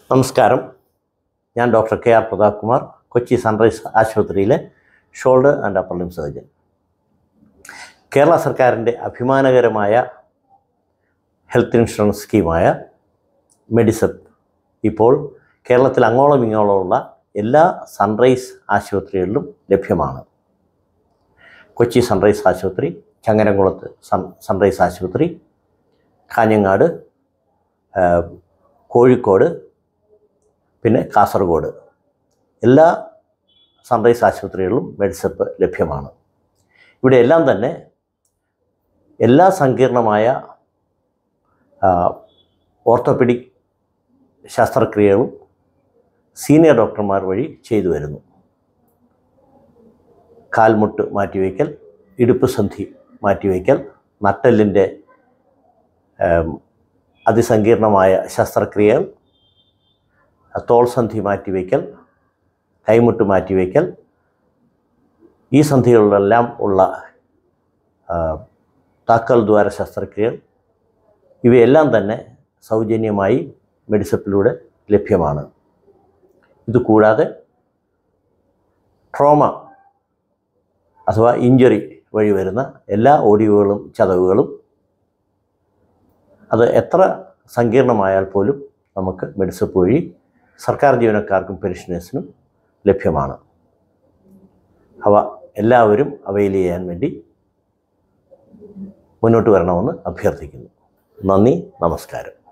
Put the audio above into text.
നമസ്കാരം ഞാൻ doctor K R Pratap Kumar Kochi Sunrise ആശുപത്രിയിലെ shoulder and upper limb surgeon Kerala സർക്കാരിൻ്റെ അഭിമാനകരമായ ഹെൽത്ത് ഇൻഷുറൻസ് സ്കീമായ മെഡിസെപ്പ് ഇപ്പോൾ കേരളത്തിൽ അങ്ങോളം ഇങ്ങോളമുള്ള എല്ലാ സൺറൈസ് ആശുപത്രികളിലും ലഭ്യമാണ് കൊച്ചി സൺറൈസ് ആശുപത്രി ചങ്ങരംകുളത്ത് സൺ സൺറൈസ് ആശുപത്രി കാഞ്ഞങ്ങാട് ആ, കോഴിക്കോട് പിന്നെ കാസർഗോഡ് എല്ലാ സൺറൈസ് ആശുപത്രികളിലും മെഡിസെപ്പ് ലഭ്യമാണ് ഇവിടെ എല്ലാം തന്നെ എല്ലാ സങ്കീർണമായ ആ, ഓർത്തോപെഡിക് ശസ്ത്രക്രിയകളും സീനിയർ ഡോക്ടർമാർ വഴി ചെയ്തു വരുന്നു കാൽമുട്ട് മാറ്റിവയ്ക്കൽ ഇടുപ്പ് സന്ധി മാറ്റിവയ്ക്കൽ നട്ടെല്ലിൻ്റെ ഏം, അതിസങ്കീർണമായ ശസ്ത്രക്രിയകൾ തോൾ സന്ധി മാറ്റിവയ്ക്കൽ കൈമുട്ട് മാറ്റിവയ്ക്കൽ ഈ സന്ധികളിലെല്ലാം ഉള്ള ആ, താക്കൽ ദ്വാര ശസ്ത്രക്രിയകൾ ഇവയെല്ലാം തന്നെ സൗജന്യമായി മെഡിസപ്പിലൂടെ ലഭ്യമാണ് ഇതുകൂടാതെ ട്രോമ അഥവാ ഇഞ്ചറി വഴി വരുന്ന എല്ലാ ഓഡിയോകളും ചതവുകളും അത് എത്ര സങ്കീർണമായാൽ പോലും നമുക്ക് മെഡിസപ്പ് വഴി സർക്കാർ ജീവനക്കാർക്കും പെൻഷനേഴ്സിനും ലഭ്യമാണ് അവ എല്ലാവരും അവൈൽ ചെയ്യാൻ വേണ്ടി മുന്നോട്ട് വരണമെന്ന് അഭ്യർത്ഥിക്കുന്നു നന്ദി നമസ്കാരം